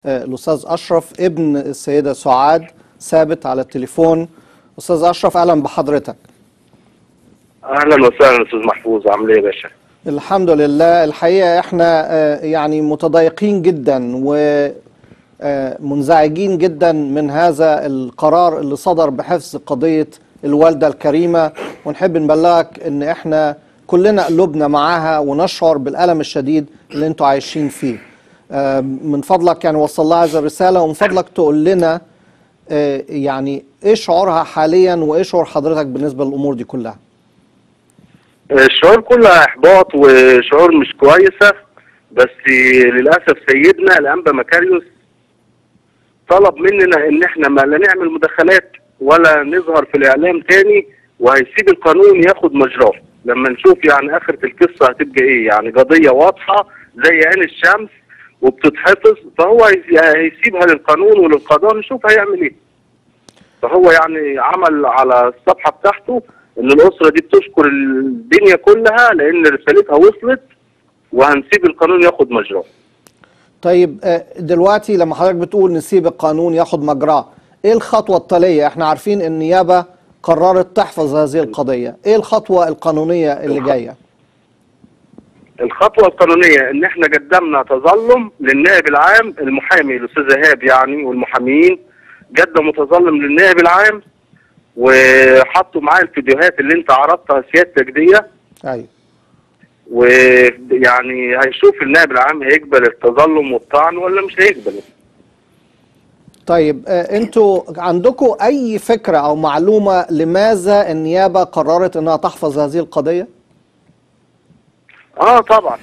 آه، الأستاذ أشرف ابن السيدة سعاد ثابت على التليفون أستاذ أشرف أهلا بحضرتك اهلا وسهلا استاذ محفوظ عامل ايه يا باشا الحمد لله الحقيقة احنا آه، يعني متضايقين جدا ومنزعجين جدا من هذا القرار اللي صدر بحفظ قضية الوالدة الكريمة ونحب نبلغك ان احنا كلنا قلوبنا معاها ونشعر بالألم الشديد اللي انتوا عايشين فيه آه، من فضلك يعني وصل لها هذه الرسالة ومن فضلك تقول لنا آه، يعني ايه شعورها حاليا وايه شعور حضرتك بالنسبة للأمور دي كلها الشعور كله احباط وشعور مش كويسه بس للاسف سيدنا الانبا مكاريوس طلب مننا ان احنا ما لا نعمل مداخلات ولا نظهر في الاعلام تاني وهيسيب القانون ياخد مجراه لما نشوف يعني اخره القصه هتبقى ايه يعني قضيه واضحه زي عين الشمس وبتتحفظ فهو هيس- هيسيبها للقانون وللقضاء نشوف هيعمل ايه فهو يعني عمل على الصفحه بتاعته ان الاسره دي بتشكر الدنيا كلها لان رسالتها وصلت وهنسيب القانون ياخد مجراه طيب آه، دلوقتي لما حضرتك بتقول نسيب القانون ياخد مجراه ايه الخطوة التالية احنا عارفين ان النيابة قررت تحفظ هذه القضية ايه الخطوة القانونية اللي جاية الخطوه القانونيه ان احنا قدمنا تظلم للنائب العام المحامي الاستاذ ايهاب يعني والمحاميين قدموا تظلم للنائب العام وحطوا معاه الفيديوهات اللي انت عرضتها سيادتك دي ايوه ويعني هيشوف النائب العام هيقبل التظلم والطعن ولا مش هيقبله طيب آه، انتوا عندكم اي فكرة او معلومة لماذا النيابة قررت انها تحفظ هذه القضية اه طبعا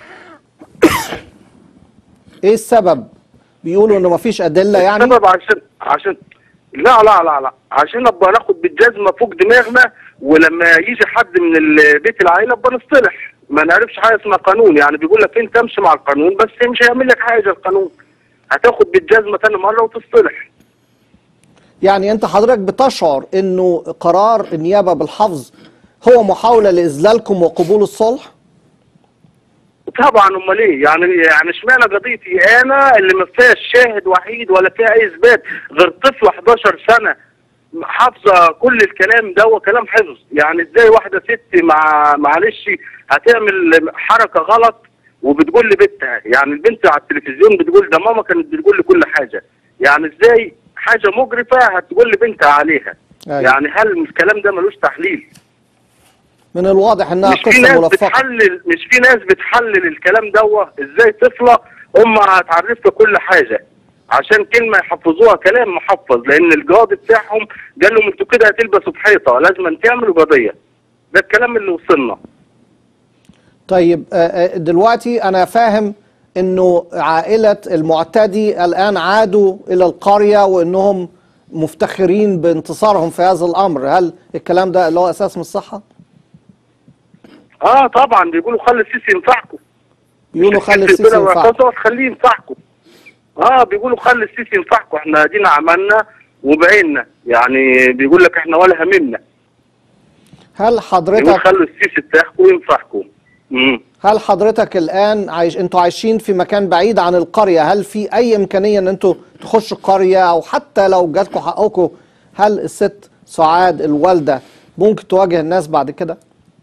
ايه السبب بيقولوا انه مفيش ادلة يعني السبب عشان عشان لا لا لا لا عشان نبقى ناخد بالجزمه فوق دماغنا ولما يجي حد من ال- بيت العائله نبقى نصطلح ما نعرفش حاجه اسمها قانون يعني بيقول لك انت امشي مع القانون بس مش هيعمل لك حاجه القانون هتاخد بالجزمه تاني مره وتصطلح يعني انت حضرتك بتشعر انه قرار النيابة بالحفظ هو محاولة لإذلالكم وقبول الصلح طبعا امال ايه يعني يعني اشمعنى قضيتي انا اللي ما فيهاش شاهد وحيد ولا فيها اي اثبات غير طفله 11 سنه حافظه كل الكلام ده هو كلام حفظ يعني ازاي واحده ست مع معلش هتعمل حركه غلط وبتقول لبنتها يعني البنت على التلفزيون بتقول ده ماما كانت بتقول لي كل حاجه يعني ازاي حاجه مجرفه هتقول لبنتها عليها أيوة. يعني هل الكلام ده ملوش تحليل من الواضح انها مش في قصة ناس ملفقة بتحلل مش في ناس بتحلل الكلام دوه ازاي طفله امها هتعرفها كل حاجه عشان كلمه يحفظوها كلام محفظ لان القاضي بتاعهم قال لهم انتوا كده هتلبسوا بحيطه لازم تعملوا قضيه ده الكلام اللي وصلنا طيب آه، آه، دلوقتي انا فاهم انه عائلة المعتدي الان عادوا الى القرية وانهم مفتخرين بانتصارهم في هذا الامر هل الكلام ده اللي هو اساس من الصحة اه طبعا بيقولوا خلي السيسي ينفعكم بيقولوا خلي السيسي كده ينفع وعصاصة تخليه ينفعكم اه بيقولوا خلي السيسي ينفعكم احنا ادينا عملنا وبعينا يعني بيقول لك احنا ولا هممنا هل يقول حضرتك خلوا السيسي بتاعكم ينفعكم امم هل حضرتك الان عايش انتوا عايشين في مكان بعيد عن القرية هل في اي امكانية ان انتوا تخشوا القرية او حتى لو جاتكم حقكم هل الست سعاد الوالدة ممكن تواجه الناس بعد كده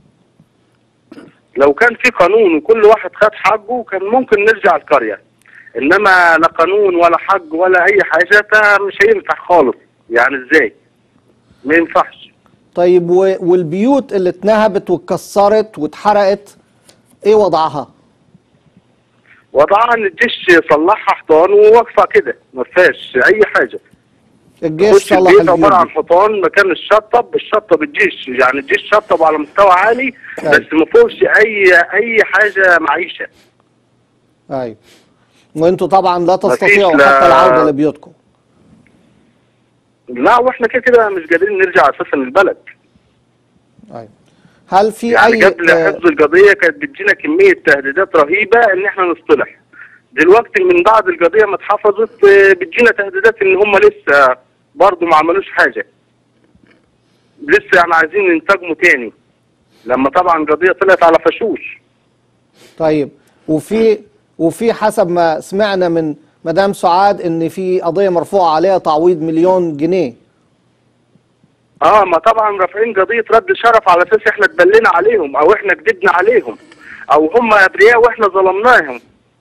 لو كان في قانون وكل واحد خد حقه كان ممكن نرجع القرية انما لا قانون ولا حق ولا اي حاجة فمش هينفع خالص يعني ازاي ما ينفعش طيب و- والبيوت اللي اتنهبت واتكسرت واتحرقت ايه وضعها وضعها ان الجيش صلحها حيطان وواقفة كده ما فيهاش اي حاجة الجيش خش صلح البيت عبارة عن البيوت دي. حيطان مكان الشطب الشطب الجيش يعني الجيش شطب على مستوى عالي أيوة. بس ما فيهوش اي اي حاجة معيشة ايوه وانتوا طبعا لا مفيش تستطيعوا لا- حتى العودة لبيوتكم لا واحنا كده كده مش قادرين نرجع اساسا البلد ايوه هل في يعني اي قبل آه، حفظ القضيه كانت بتجينا كميه تهديدات رهيبه ان احنا نصطلح دلوقتي من بعد القضيه ما اتحفظت آه، بتجينا تهديدات ان هم لسه برضه ما عملوش حاجه لسه يعني عايزين ينتجموا تاني لما طبعا القضيه طلعت على فشوش طيب وفي وفي حسب ما سمعنا من مدام سعاد ان في قضيه مرفوعه عليها تعويض مليون جنيه اه ما طبعا رافعين قضيه رد شرف على اساس احنا اتبلينا عليهم او احنا كدبنا عليهم او هم ابرياء واحنا ظلمناهم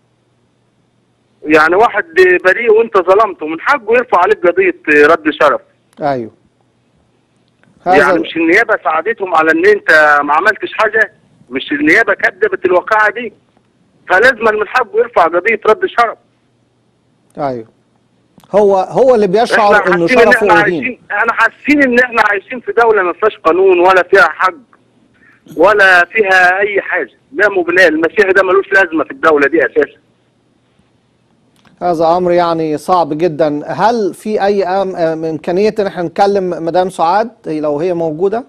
يعني واحد بريء وانت ظلمته من حقه يرفع عليك قضيه رد شرف ايوه يعني مش النيابه ساعدتهم على ان انت ما عملتش حاجه مش النيابه كذبت الواقعه دي فلازم من حقه يرفع قضيه رد شرف ايوه هو هو اللي بيشعر احنا انه حاسين ان شرفه احنا اهين عايشين احنا حاسين ان احنا عايشين في دوله ما فيهاش قانون ولا فيها حق ولا فيها اي حاجه لا مبناه المسيحي ده ملوش لازمه في الدوله دي اساسا هذا امر يعني صعب جدا هل في اي أم- أم- امكانيه ان احنا نكلم مدام سعاد لو هي موجوده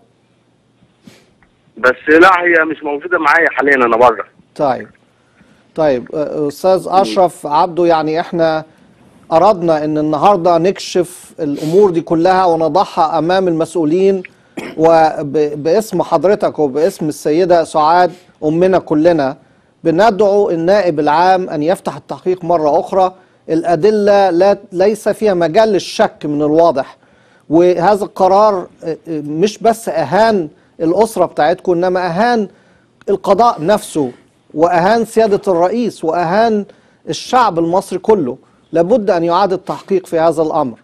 بس لا هي مش موجوده معايا حاليا انا بره طيب طيب أ- استاذ اشرف عبده يعني احنا اردنا ان النهارده نكشف الامور دي كلها ونضعها امام المسؤولين وباسم حضرتك وباسم السيده سعاد امنا كلنا بندعو النائب العام ان يفتح التحقيق مره اخرى الادله لا ليس فيها مجال للشك من الواضح وهذا القرار اه، اه، مش بس اهان الاسره بتاعتكم انما اهان القضاء نفسه واهان سياده الرئيس واهان الشعب المصري كله لابد ان يعاد التحقيق في هذا الامر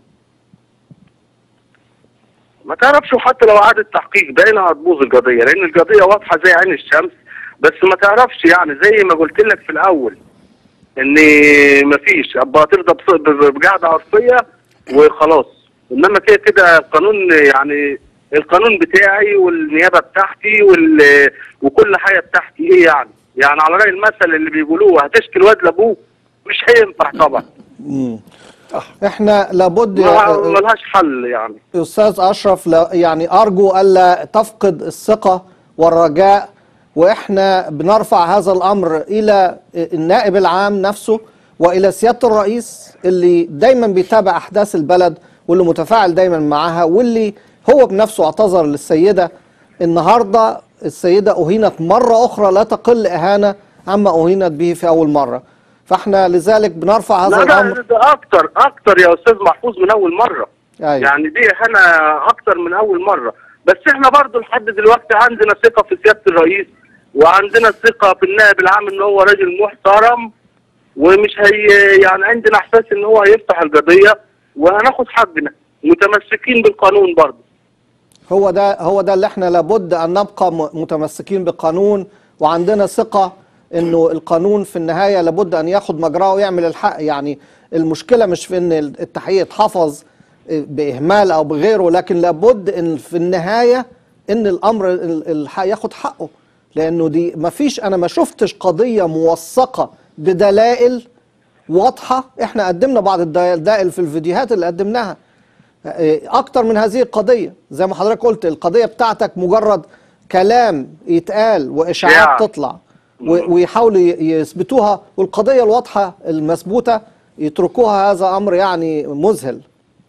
ما تعرفش حتى لو عاد التحقيق باينه هتبوظ القضيه لان القضيه واضحه زي عين الشمس بس ما تعرفش يعني زي ما قلت لك في الاول ان مفيش ابقى هترضى بص- ب- بقاعده عرفيه وخلاص انما كده كده القانون يعني القانون بتاعي والنيابه بتاعتي وال وكل حاجه بتاعتي ايه يعني يعني على راي المثل اللي بيقولوه هتشكي الواد لابوه مش هينفع طبعا مم. احنا لابد ما- يا ملهاش حل يعني استاذ اشرف لا- يعني ارجو الا تفقد الثقه والرجاء واحنا بنرفع هذا الامر الى النائب العام نفسه والى سياده الرئيس اللي دايما بيتابع احداث البلد واللي متفاعل دايما معاها واللي هو بنفسه اعتذر للسيده النهارده السيده اهينت مره اخرى لا تقل اهانه عما اهينت به في اول مره فاحنا لذلك بنرفع هذا لا لا الامر ده اكتر اكتر يا استاذ محفوظ من اول مره أيوة. يعني دي انا اكتر من اول مره بس احنا برضو لحد دلوقتي عندنا ثقه في سياده الرئيس وعندنا ثقه في النائب العام ان هو راجل محترم ومش هي يعني عندنا احساس ان هو هيفتح القضيه وهناخد حقنا متمسكين بالقانون برضو هو ده هو ده اللي احنا لابد ان نبقى م- متمسكين بالقانون وعندنا ثقه انه القانون في النهايه لابد ان ياخد مجراه ويعمل الحق يعني المشكله مش في ان التحقيق اتحفظ باهمال او بغيره لكن لابد ان في النهايه ان الامر ال- الحق ياخد حقه لانه دي ما فيش انا ما شفتش قضيه موثقه بدلائل واضحه احنا قدمنا بعض الدلائل في الفيديوهات اللي قدمناها اكتر من هذه القضيه زي ما حضرتك قلت القضيه بتاعتك مجرد كلام يتقال واشاعات إشاعة. تطلع و- ويحاولوا ي- يثبتوها والقضيه الواضحه المثبوته يتركوها هذا امر يعني مذهل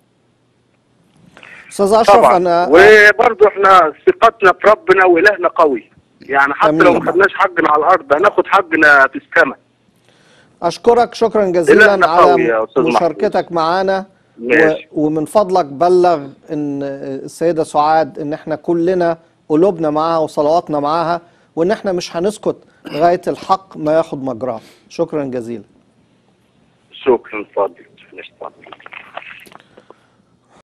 استاذ اشرف طبعا انا وبرضو احنا ثقتنا في ربنا والهنا قوي يعني حتى أمين. لو ما خدناش حقنا على الارض هناخد حقنا في السماء اشكرك شكرا جزيلا إلهنا قوي يا على أستاذ محمود. مشاركتك معانا و... ماشي. ومن فضلك بلغ ان السيده سعاد ان احنا كلنا قلوبنا معاها وصلواتنا معاها وان احنا مش هنسكت لغايه الحق ما ياخد مجراه شكرا جزيلا شكرا فاضل مش فاضل